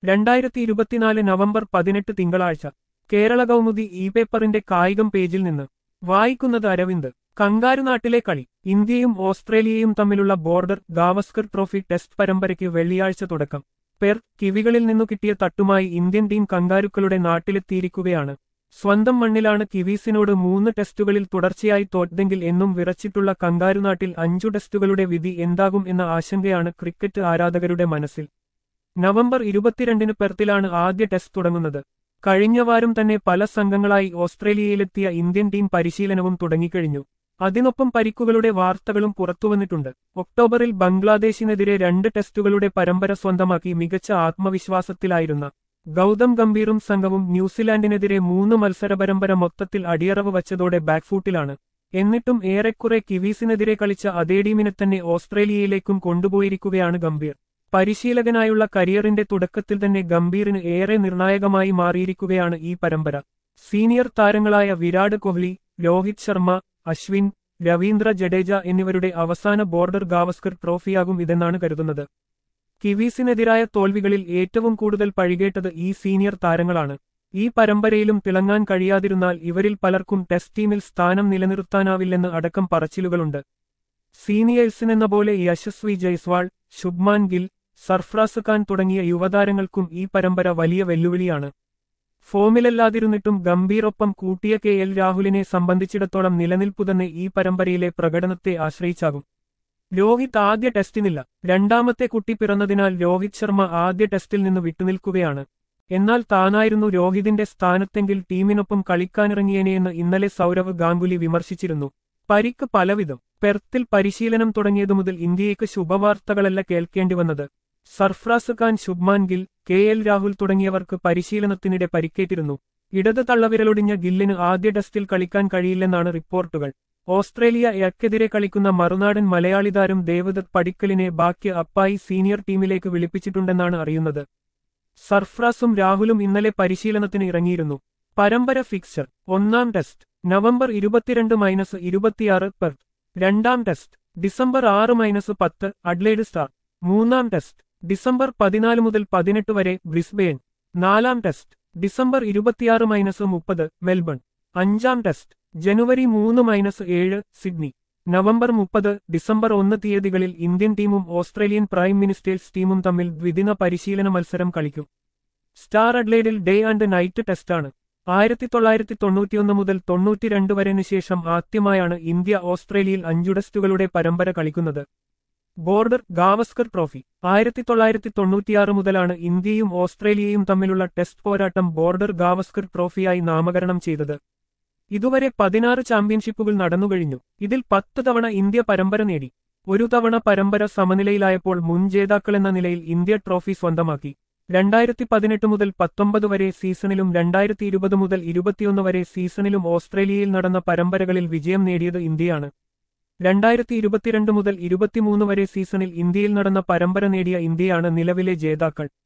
രണ്ടായിരത്തി ഇരുപത്തിനാല് നവംബർ പതിനെട്ട് തിങ്കളാഴ്ച കേരള കൗമുദി ഇ പേപ്പറിന്റെ കായികം പേജിൽ നിന്ന് വായിക്കുന്നത് അരവിന്ദ് കങ്കാരുനാട്ടിലെ കളി ഇന്ത്യയും ഓസ്ട്രേലിയയും തമ്മിലുള്ള ബോർഡർ ഗാവസ്കർ ട്രോഫി ടെസ്റ്റ് പരമ്പരയ്ക്ക് വെള്ളിയാഴ്ച തുടക്കം പെർ കിവികളിൽ നിന്നു കിട്ടിയ തട്ടുമായി ഇന്ത്യൻ ടീം കങ്കാരുക്കളുടെ നാട്ടിലെത്തിയിരിക്കുകയാണ് സ്വന്തം മണ്ണിലാണ് കിവീസിനോട് മൂന്ന് ടെസ്റ്റുകളിൽ തുടർച്ചയായി തോറ്റെങ്കിൽ എന്നും വിറച്ചിട്ടുള്ള കങ്കാരുനാട്ടിൽ അഞ്ചു ടെസ്റ്റുകളുടെ വിധി എന്താകും എന്ന ആശങ്കയാണ് ക്രിക്കറ്റ് ആരാധകരുടെ മനസ്സിൽ നവംബർ ഇരുപത്തിരണ്ടിന് പെർത്തിലാണ് ആദ്യ ടെസ്റ്റ് തുടങ്ങുന്നത് കഴിഞ്ഞ വാരം തന്നെ പല സംഘങ്ങളായി ഓസ്ട്രേലിയയിലെത്തിയ ഇന്ത്യൻ ടീം പരിശീലനവും തുടങ്ങിക്കഴിഞ്ഞു അതിനൊപ്പം പരിക്കുകളുടെ വാർത്തകളും പുറത്തുവന്നിട്ടുണ്ട് ഒക്ടോബറിൽ ബംഗ്ലാദേശിനെതിരെ രണ്ട് ടെസ്റ്റുകളുടെ പരമ്പര സ്വന്തമാക്കി മികച്ച ആത്മവിശ്വാസത്തിലായിരുന്ന ഗൗതം ഗംഭീറും സംഘവും ന്യൂസിലാൻഡിനെതിരെ മൂന്ന് മത്സര പരമ്പര മൊത്തത്തിൽ അടിയറവ് വച്ചതോടെ ബാക്ക്ഫൂട്ടിലാണ് എന്നിട്ടും ഏറെക്കുറെ കിവീസിനെതിരെ കളിച്ച അതേ ടീമിനെ തന്നെ ഓസ്ട്രേലിയയിലേക്കും കൊണ്ടുപോയിരിക്കുകയാണ് ഗംഭീർ പരിശീലകനായുള്ള കരിയറിന്റെ തുടക്കത്തിൽ തന്നെ ഗംഭീറിന് ഏറെ നിർണായകമായി മാറിയിരിക്കുകയാണ് ഈ പരമ്പര സീനിയർ താരങ്ങളായ വിരാട് കോഹ്ലി രോഹിത് ശർമ്മ അശ്വിൻ രവീന്ദ്ര ജഡേജ എന്നിവരുടെ അവസാന ബോർഡർ ഗാവസ്കർ ട്രോഫിയാകും ഇതെന്നാണ് കരുതുന്നത് കിവീസിനെതിരായ തോൽവികളിൽ ഏറ്റവും കൂടുതൽ പഴികേട്ടത് ഈ സീനിയർ താരങ്ങളാണ് ഈ പരമ്പരയിലും തിളങ്ങാൻ കഴിയാതിരുന്നാൽ ഇവരിൽ പലർക്കും ടെസ്റ്റ് ടീമിൽ സ്ഥാനം നിലനിർത്താനാവില്ലെന്ന് അടക്കം പറച്ചിലുകളുണ്ട് സീനിയേഴ്സിനെന്ന പോലെ യശസ്വി ജയ്സ്വാൾ ശുഭ്മാൻ ഗിൽ സർഫ്രാസ് ഖാൻ തുടങ്ങിയ യുവതാരങ്ങൾക്കും ഈ പരമ്പര വലിയ വെല്ലുവിളിയാണ് ഫോമിലല്ലാതിരുന്നിട്ടും ഗംഭീറൊപ്പം കൂട്ടിയ കെ എൽ രാഹുലിനെ സംബന്ധിച്ചിടത്തോളം നിലനിൽപ്പുതന്നെ ഈ പരമ്പരയിലെ പ്രകടനത്തെ ആശ്രയിച്ചാകും രോഹിത് ആദ്യ ടെസ്റ്റിനില്ല രണ്ടാമത്തെ കുട്ടി പിറന്നതിനാൽ രോഹിത് ശർമ്മ ആദ്യ ടെസ്റ്റിൽ നിന്ന് വിട്ടുനിൽക്കുകയാണ് എന്നാൽ താനായിരുന്നു രോഹിതിന്റെ സ്ഥാനത്തെങ്കിൽ ടീമിനൊപ്പം കളിക്കാനിറങ്ങിയേനെയെന്ന് ഇന്നലെ സൗരവ് ഗാംഗുലി വിമർശിച്ചിരുന്നു പരിക്ക് പലവിധം പെർത്തിൽ പരിശീലനം തുടങ്ങിയതു മുതൽ ഇന്ത്യയ്ക്ക് ശുഭവാർത്തകളല്ല കേൾക്കേണ്ടിവന്നത് സർഫ്രാസ് ഖാൻ ശുഭ്മാൻ ഗിൽ കെ എൽ രാഹുൽ തുടങ്ങിയവർക്ക് പരിശീലനത്തിനിടെ പരിക്കേറ്റിരുന്നു ഇടത് തള്ളവിരലൊടിഞ്ഞ ഗില്ലിന് ആദ്യ ടെസ്റ്റിൽ കളിക്കാൻ കഴിയില്ലെന്നാണ് റിപ്പോർട്ടുകൾ ഓസ്ട്രേലിയ എക്കെതിരെ കളിക്കുന്ന മറുനാടൻ മലയാളി താരം ദേവദത്ത് പടിക്കലിനെ ബാക്കി അപ്പായി സീനിയർ ടീമിലേക്ക് വിളിപ്പിച്ചിട്ടുണ്ടെന്നാണ് അറിയുന്നത് സർഫ്രാസും രാഹുലും ഇന്നലെ പരിശീലനത്തിന് ഇറങ്ങിയിരുന്നു പരമ്പര ഫിക്സർ ഒന്നാം ടെസ്റ്റ് നവംബർ ഇരുപത്തിരണ്ട് മൈനസ് ഇരുപത്തിയാറ് പെർ രണ്ടാം ടെസ്റ്റ് ഡിസംബർ ആറ് മൈനസ് പത്ത് അഡ്ലേഡ് സ്റ്റാർ മൂന്നാം ടെസ്റ്റ് ഡിസംബർ പതിനാല് മുതൽ പതിനെട്ട് വരെ ബ്രിസ്ബെയിൻ നാലാം ടെസ്റ്റ് ഡിസംബർ ഇരുപത്തിയാറ് മൈനസ് മുപ്പത് മെൽബൺ അഞ്ചാം ടെസ്റ്റ് ജനുവരി മൂന്ന് മൈനസ് ഏഴ് സിഡ്നി നവംബർ മുപ്പത് ഡിസംബർ ഒന്ന് തീയതികളിൽ ഇന്ത്യൻ ടീമും ഓസ്ട്രേലിയൻ പ്രൈം മിനിസ്റ്റേഴ്സ് ടീമും തമ്മിൽ ദ്വിദിന പരിശീലന മത്സരം കളിക്കും സ്റ്റാർ അഡ്ലൈഡിൽ ഡേ ആൻഡ് നൈറ്റ് ടെസ്റ്റാണ് ആയിരത്തി തൊള്ളായിരത്തി തൊണ്ണൂറ്റിയൊന്ന് മുതൽ തൊണ്ണൂറ്റിരണ്ട് വരെനു ശേഷം ആദ്യമായാണ് ഇന്ത്യ ഓസ്ട്രേലിയയിൽ അഞ്ചു ടെസ്റ്റുകളുടെ പരമ്പര കളിക്കുന്നത് ബോർഡർ ഗാവസ്കർ ട്രോഫി ആയിരത്തി തൊള്ളായിരത്തി തൊണ്ണൂറ്റിയാറ് മുതലാണ് ഇന്ത്യയും ഓസ്ട്രേലിയയും തമ്മിലുള്ള ടെസ്റ്റ് പോരാട്ടം ബോർഡർ ഗാവസ്കർ ട്രോഫിയായി നാമകരണം ചെയ്തത് ഇതുവരെ പതിനാറ് ചാമ്പ്യൻഷിപ്പുകൾ നടന്നുകഴിഞ്ഞു ഇതിൽ പത്ത് തവണ ഇന്ത്യ പരമ്പര നേടി ഒരു തവണ പരമ്പര സമനിലയിലായപ്പോൾ മുൻ ജേതാക്കളെന്ന നിലയിൽ ഇന്ത്യ ട്രോഫി സ്വന്തമാക്കി രണ്ടായിരത്തി പതിനെട്ട് മുതൽ പത്തൊമ്പത് വരെ സീസണിലും രണ്ടായിരത്തി ഇരുപത് മുതൽ ഇരുപത്തിയൊന്ന് വരെ സീസണിലും ഓസ്ട്രേലിയയിൽ നടന്ന പരമ്പരകളിൽ വിജയം നേടിയത് ഇന്ത്യയാണ് രണ്ടായിരത്തി ഇരുപത്തിരണ്ട് മുതൽ ഇരുപത്തിമൂന്ന് വരെ സീസണിൽ ഇന്ത്യയിൽ നടന്ന പരമ്പര നേടിയ ഇന്ത്യയാണ് നിലവിലെ ജേതാക്കൾ